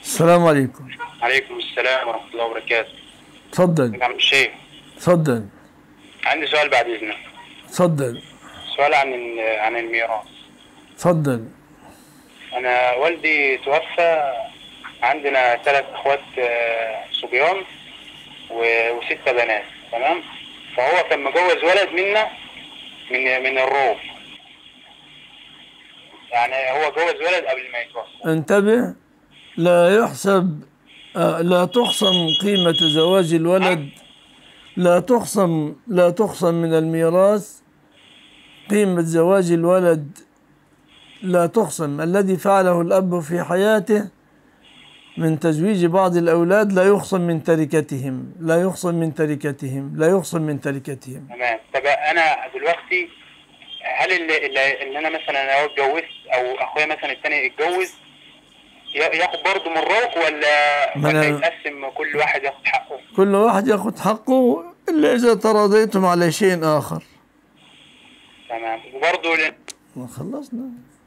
السلام عليكم عليكم السلام ورحمة الله وبركاته تفضل يا عم الشيخ تفضل عندي سؤال بعد إذنك تفضل سؤال عن ال- عن الميراث تفضل أنا والدي توفى عندنا ثلاث إخوات آه، صبيان و- وستة بنات تمام فهو كان مجوز ولد منا من من الروم يعني هو جوز ولد قبل ما يتوفى انتبه لا يحسب آه، لا تخصم قيمة زواج الولد لا تخصم لا تخصم من الميراث قيمة زواج الولد لا تخصم الذي فعله الأب في حياته من تزويج بعض الأولاد لا يخصم من تركتهم لا يخصم من تركتهم لا يخصم من تركتهم تمام طب انا دلوقتي هل اللي, اللي, اللي انا مثلا لو اتجوزت او اخويا مثلا التاني اتجوز يا- ياخد برضه من الروح ولا ما ولا أنا- يتقسم كل واحد ياخد حقه كل واحد يأخذ حقه إلا إذا تراضيتم على شيء آخر تمام وبرضه ل- ما خلصنا